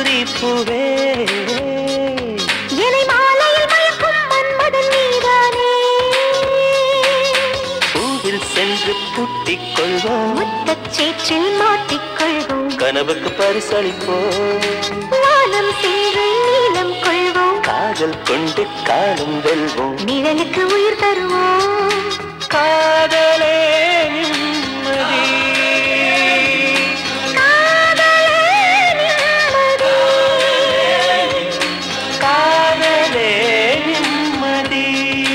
கல்லூரி பூவே என்னை மாலையில் மயக்கும் மன்மதன் நீதானே பூவில் சென்று பூட்டிக் கொள்வோம் முத்தச் சேற்றில் மாட்டிக்கொள்வோம் கனவுக்கு பரிசளிப்போம் வானம் சென்று நீளம் கொள்வோம் காதல் கொண்டு காலம் வெல்வோம் நிழலுக்கு உயிர் தருவோம் காதலே நிம்மதி காதலே நிம்மதி. காதலே நிம்மதி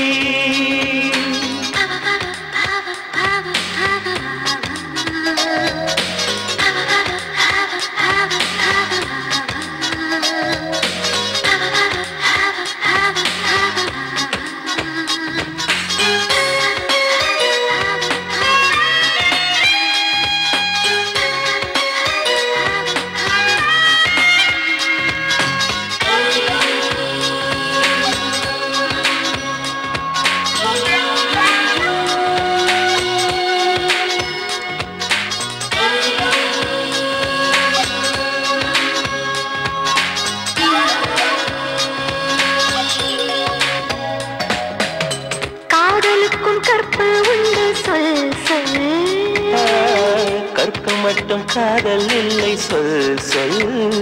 காதலுக்கும் கற்பு உண்டு சொல் சொல் ஆ, கற்பு மட்டும் காதல் இல்லை சொல் சொல்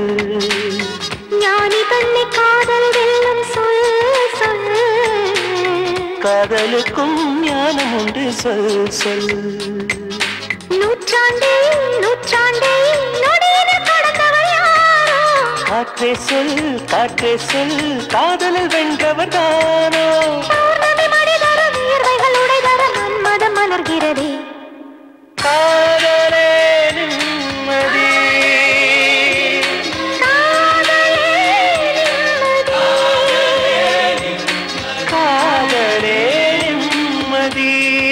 ஞானி தன்னை காதல் வெல்லும் சொல் சொல் காதலுக்கும் ஞானம் உண்டு சொல் சொல் நூற்றாண்டே நூற்றாண்டே நொடியின கடந்தவர் யாரோ காற்றே சொல் காற்றே சொல் காதலில் வென்றவர் தானோ பௌர்ணமி மணி தர வியர்வைகள் உடைதர மன்மதம் மலர்கிறதே காதலே நிம்மதி காதலே நிம்மதி. காதலே நிம்மதி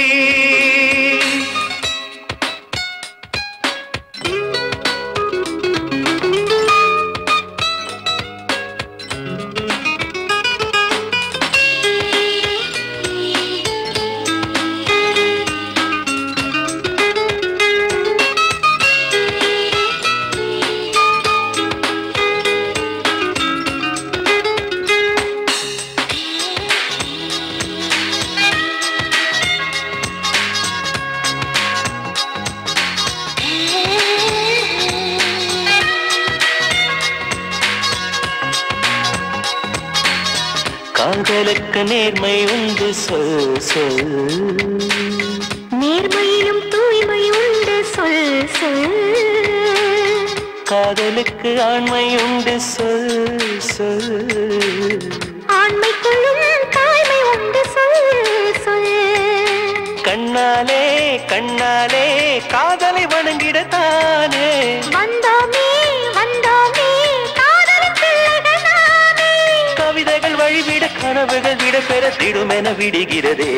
காதலுக்கு நேர்மை உண்டு சொல் சொல் நேர்மையிலும் தூய்மை உண்டு சொல் சொல் காதலுக்கு ஆண்மை உண்டு சொல் சொல் ஆண்மைக்குள்ளும் தாய்மை உண்டு சொல் சொல் கண்ணாலே கண்ணாலே காதலை வணங்கிடத்தானே வந்தோமே வந்தோமே காதலின் பிள்ளைகள் நாமே கவிதைகள் வழிவிட கனவுகள் விட பெற திடுமென விடுகிறதே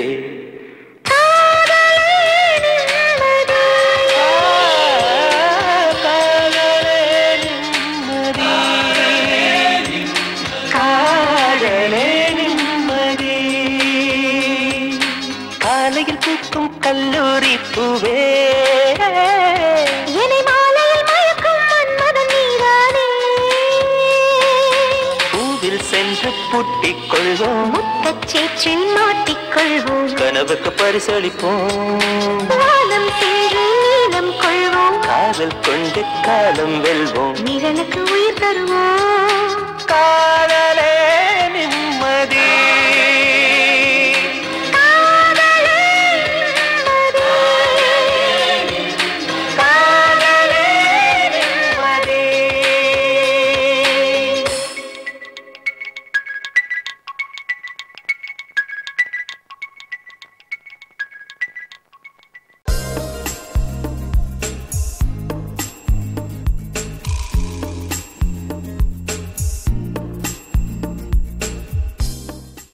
காதலே நிம்மதி. காதலே நிம்மதி காதலே நிம்மதி காலையில் பூக்கும் கல்லூரி பூவே என்னை மாலையில் மயக்கும் மன்மதன் நீதானே பூவில் சென்று பூட்டிக் கொள்வோம் முத்தச் சேற்றில் மாட்டிக்கொள்வோம் கனவுக்கு பரிசளிப்போம் வானம் சென்று நீளம் கொள்வோம் காதல் கொண்டு காலம் வெல்வோம் நிழலுக்கு உயிர் தருவோம்